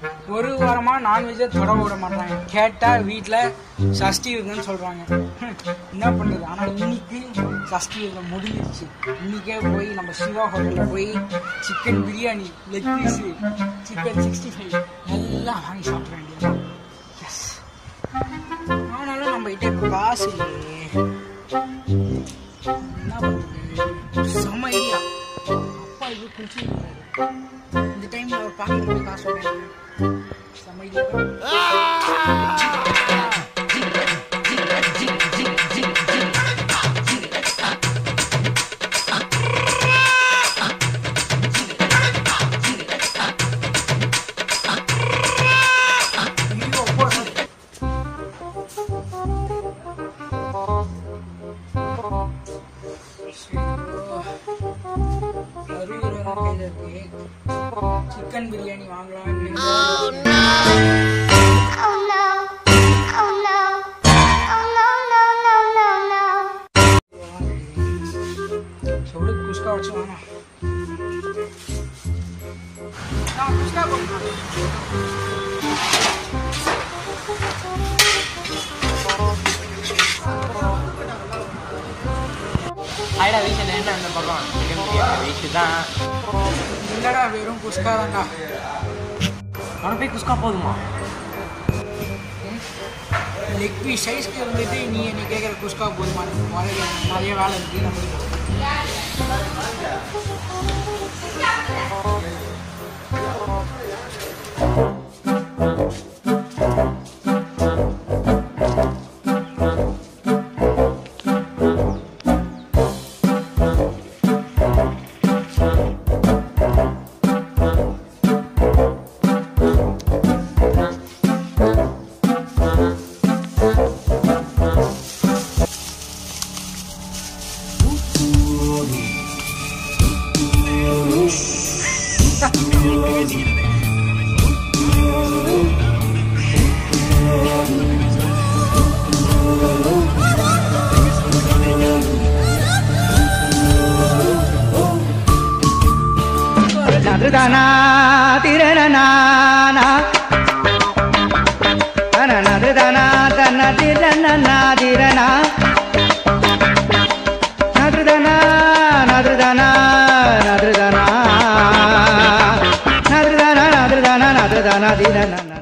ஒரு வாரமா நான்வெஜ்ஜை தொட விட மாட்டாங்க கேட்டா வீட்ல சஷ்டி இருக்குன்னு சொல்றாங்க ஹம், என்ன பண்றது ஆனா இன்னைக்கு சஷ்டி விரதம் முடிஞ்சிருச்சு இன்னைக்கே போய் நம்ம சிவா ஹோட்டல்ல போய் chicken biryani leg piece chicken sixty five எல்லாம் வாங்கி சாப்பிட வேண்டியது எஸ் ஆனாலும் நம்ம கிட்ட இப்ப காசு இல்லையே என்ன பண்றது செம்ம ஐடியா அப்பா இது குளிச்சு இந்த டைம்ல அவர் பாக்கெட்ல போய் காசு வாங்க செம்ம ஐடியா சிக்கன் பிரியாணி வாங்கலாம் Oh no. Oh no. Oh no, no, no, no, no. சொல்லு குஸ்கா வச்சு வாங்க நான் குஸ்கா போட்டுக்கிறேன். ஆயிடா வீட்டில் என்ன அந்த பக்கம் சிக்கன் பிரியாணி வீட்டு தான் இல்லடா வெறும் குஸ்கா தான்டா உனக்கு போய் குஸ்கா போதுமா லெக் பீஸ் சைஸ்க்கு இருந்துட்டு நீ என்ன கேட்குற குஸ்கா போதுமா முதல்ல நிறைய வேலை இருக்கு நம்மளுக்கு நதுதனா திரணனா நதுதனா தன திரணனா திரணா நதுதனா நதுதனா நதுதனா நதுதனா நதுதனா நதுதனா திரணனா